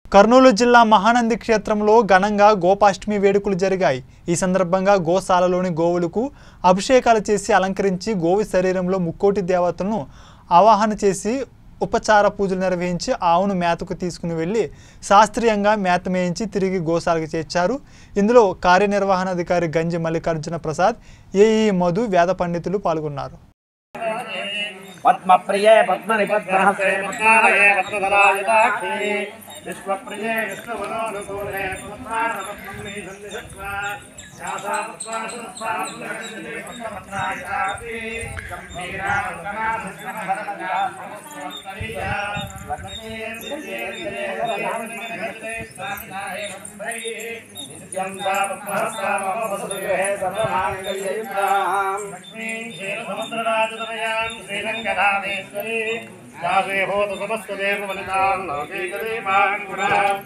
కర్నూలు జిల్లా మహానంది క్షేత్రంలో ఘనంగా గోపాష్టమి వేడుకలు జరిగాయి ఈ సందర్భంగా గోశాలలోని గోవులకు అభిషేకాలు చేసి అలంకరించి గోవు శరీరంలో ముక్కోటి దేవతలను ఆవాహన చేసి ఉపచార పూజలు నిర్వహించి ఆవును మేతకు తీసుకుని వెళ్ళి శాస్త్రీయంగా మేత మేయించి తిరిగి గోశాలకు చేర్చారు ఇందులో కార్యనిర్వహణాధికారి గంజి మల్లికార్జున ప్రసాద్ ఏఈ మధు వేద పండితులు పాల్గొన్నారు పద్మప్రియే పద్మనిపద్మహస్తే పద్మాలయే పద్మధరాయుధాక్షి విశ్వప్రియే విష్ణువనోనుకూలే పద్మానపద్మీ సన్నిధత్వ శాసా పద్మాసుస్వాములే పద్మపత్రాయుధాక్షి గంభీరా వదనాధిష్ఠనభరణగా సమస్తవంతరీయ లక్ష్మీ విజయే విజయే స్వామినాయ వసుధై నిత్యం సా పద్మహస్తామవసుదే సర్వమాంగళ్యయుక్తాం లక్ష్మీ క్షీరసముద్రరాజతనయాం శ్రీరంగనాథేశ్వరి యాసే భూత సమస్తదేవ వనితాం లౌకైకదేవాం గుణాం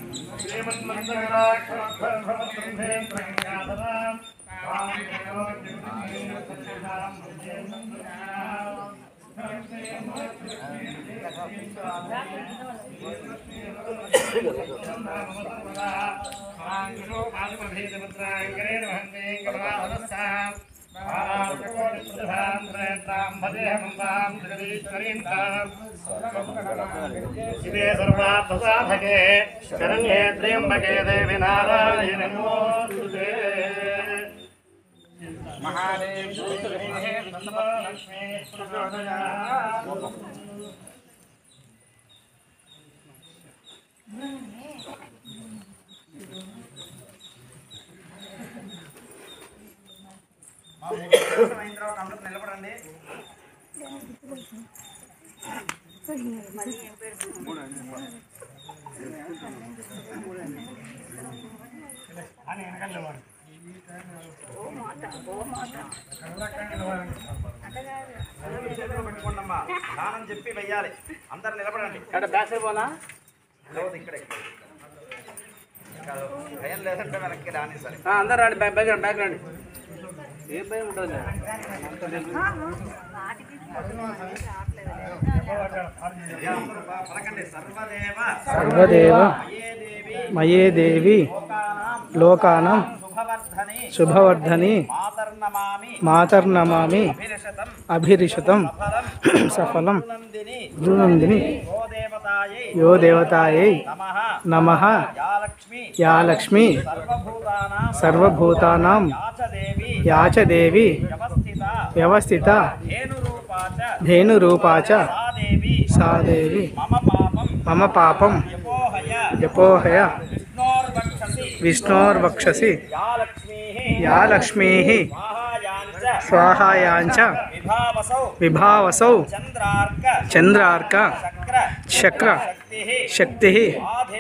శ్రీమన్మంత్రరాక్షరభవత్సంధేంద్రజ్ఞాతరాం శివే సర్వార్థసాధకే శరణ్యే త్ర్యంబకే దేవి నారాయణ నమోస్తుతే మహాదేవి లక్ష్మీ ప్రచోదయాత్ నిలబడండి అని వెనకాల నిలబడండి. చేతులు పెట్టుకోండమ్మా దానం చెప్పి వెయ్యాలి అందరు నిలబడండి లేదు, ఇక్కడే కాదు, భయం లేదంటే వెనక్కి రాని సరే అందరు రండి బ్యాక్ బ్యాక్ రండి బ్యాక్ రండి ఏం భయం ఉంటుంది పలకండి సర్వదేవ సర్వదేవ అయే దేవి మయే దేవి లోకానాం లోకానం శుభవర్ధని శుభవర్ధని మాతర్నమామి మాతర్నమామి అభిలషతం అభిరిషతం ఫలం సఫలం నందిని ధృనందిని గో దేవతాయై యో దేవతాయై నమః నమ యా లక్ష్మి యా లక్ష్మి సర్వభూతానాం సర్వభూతానాం యాచదేవి యాచదేవి వ్యవస్థిత వ్యవస్థిత ధేనురూపా చ ధేనురూపా చ సా దేవి సా దేవి మమ పాపం మమ పాపం యపోహయ యపోహయ విష్ణోర్వక్షసి విష్ణోర్వక్షసి యా లక్ష్మీ యా లక్ష్మీ స్వాహాయాంచ స్వాహాయాంచ విభావసౌ విభావసౌ చంద్రార్క చంద్రార్క చక్ర చక్ర శక్తి శక్తి ఆధే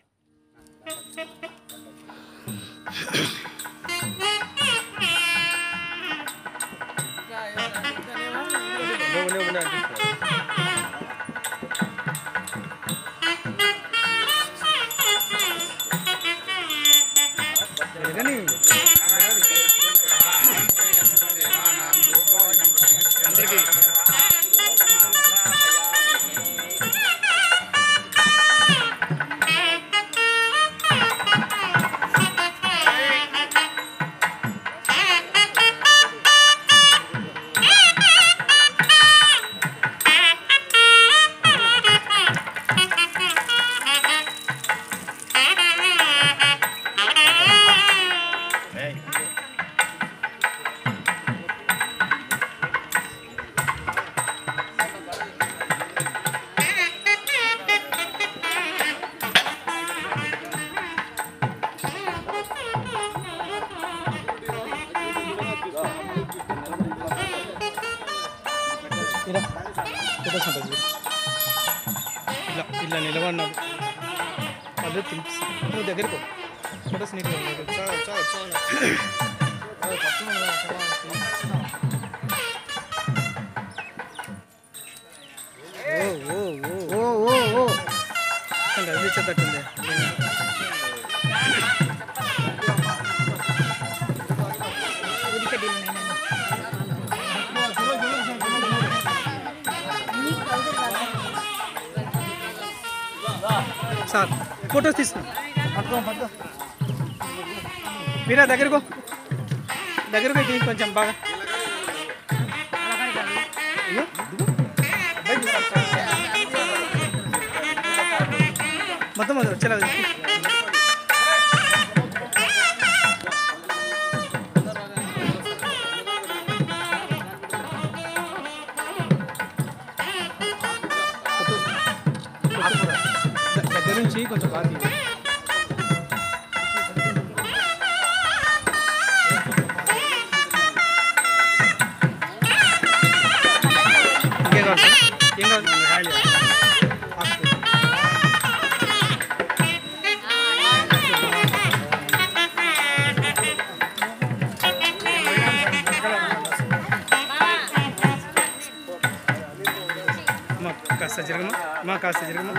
ఫొటోస్ ఉంటుంది ఇలా ఇలా నిలబడినావు అదే పిలిపిస్తా నువ్వు దగ్గరకు ఫొటోస్ నీట్గా ఉన్నాయి ఓ ఓ ఓ ఓ అంటే అది ఇచ్చేటట్టుంది సార్ ఫొటోస్ తీసుకున్నాం మీరా దగ్గరకు దగ్గరకు ఇటు కొంచెం బాగా అయ్యో. మొత్తం మొత్తం వచ్చేలా దగ్గర నుంచి కొంచెం బాగా తీయండి. ఇంకేం కావాలి సార్? ఏం కావాలి హాయిలే. అమ్మా కాస్త జరగమ్మా అమ్మా కాస్త జరగమ్మా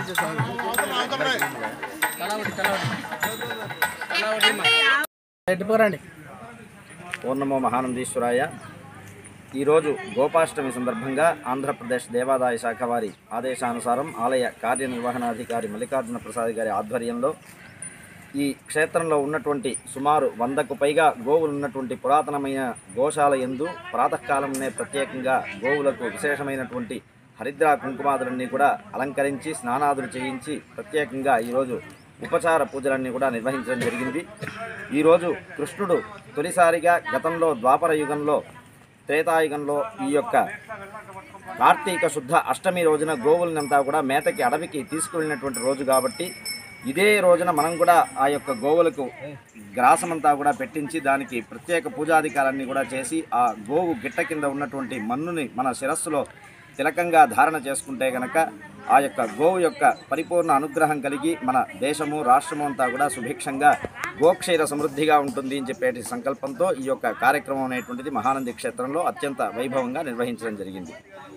ఎట్టుకోరండి పూర్ణమో మహానందీశ్వరాయ ఈరోజు గోపాష్టమి సందర్భంగా ఆంధ్రప్రదేశ్ దేవాదాయ శాఖ వారి ఆదేశానుసారం ఆలయ కార్యనిర్వహణాధికారి మల్లికార్జున ప్రసాద్ గారి ఆధ్వర్యంలో ఈ క్షేత్రంలో ఉన్నటువంటి సుమారు వందకు పైగా గోవులు ఉన్నటువంటి పురాతనమైన గోశాల ఎందు ప్రాతకాలంనే ప్రత్యేకంగా గోవులకు విశేషమైనటువంటి హరిద్రా కుంకుమాదులన్నీ కూడా అలంకరించి స్నానాదులు చేయించి ప్రత్యేకంగా ఈరోజు ఉపచార పూజలన్నీ కూడా నిర్వహించడం జరిగింది ఈరోజు కృష్ణుడు తొలిసారిగా గతంలో ద్వాపర యుగంలో త్రేతాయుగంలో ఈ యొక్క కార్తీక శుద్ధ అష్టమి రోజున గోవులనంతా కూడా మేతకి అడవికి తీసుకువెళ్ళినటువంటి రోజు కాబట్టి ఇదే రోజున మనం కూడా ఆ యొక్క గోవులకు గ్రాసమంతా కూడా పెట్టించి దానికి ప్రత్యేక పూజాధికారాన్ని కూడా చేసి ఆ గోవు గిట్ట కింద ఉన్నటువంటి మన్నుని మన శిరస్సులో తిలకంగా ధారణ చేసుకుంటే గనక ఆ యొక్క గోవు యొక్క పరిపూర్ణ అనుగ్రహం కలిగి మన దేశము రాష్ట్రము అంతా కూడా సుభిక్షంగా గోక్షీర సమృద్ధిగా ఉంటుంది అని చెప్పేటి సంకల్పంతో ఈ యొక్క కార్యక్రమం అనేటువంటిది మహానంది క్షేత్రంలో అత్యంత వైభవంగా నిర్వహించడం జరిగింది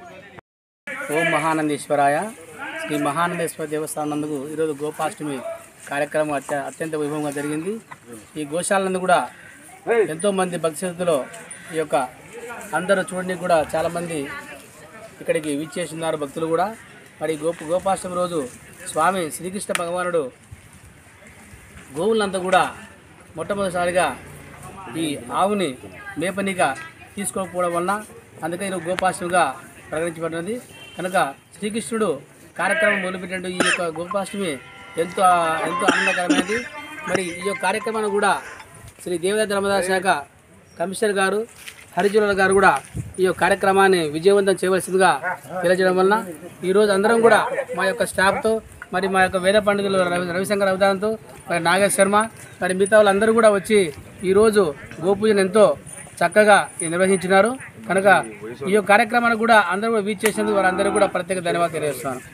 ఓం మహానందేశ్వరాయ శ్రీ మహానందేశ్వర దేవస్థానం నందుకు ఈరోజు గోపాష్టమి కార్యక్రమం అత్య అత్యంత వైభవంగా జరిగింది ఈ గోశాల నందు కూడా ఎంతోమంది భక్తి శ్రద్ధలో ఈ యొక్క అందరూ చూడడానికి కూడా చాలామంది ఇక్కడికి విచ్చేసి ఉన్నారు భక్తులు కూడా మరి గోప గోపాష్టమి రోజు స్వామి శ్రీకృష్ణ భగవానుడు గోవులంతా కూడా మొట్టమొదటిసారిగా ఈ ఆవుని మేపనిగా తీసుకోకపోవడం వలన అందుకని ఈరోజు గోపాష్టమిగా ప్రకటించబడినది కనుక శ్రీకృష్ణుడు కార్యక్రమం మొదలుపెట్టినట్టు ఈ యొక్క గోపాష్టమి ఎంతో ఎంతో ఆనందకరమైనది మరి ఈ యొక్క కార్యక్రమాన్ని కూడా శ్రీ దేవదత్త ధర్మదాస్ శాఖ కమిషనర్ గారు హరిజనుల గారు కూడా ఈ యొక్క కార్యక్రమాన్ని విజయవంతం చేయవలసిందిగా తెలియజేయడం వలన ఈరోజు అందరం కూడా మా యొక్క స్టాఫ్తో మరి మా యొక్క వేద పండితులు రవి రవిశంకర్ అవధానంతో మరి నాగేశ్ శర్మ మరి మిగతా వాళ్ళందరూ కూడా వచ్చి ఈరోజు గోపూజను ఎంతో చక్కగా నిర్వహించినారు కనుక ఈ యొక్క కార్యక్రమాన్ని కూడా అందరూ కూడా వీచ్ చేసినందుకు వారందరూ కూడా ప్రత్యేక ధన్యవాదాలు తెలియజేస్తున్నాను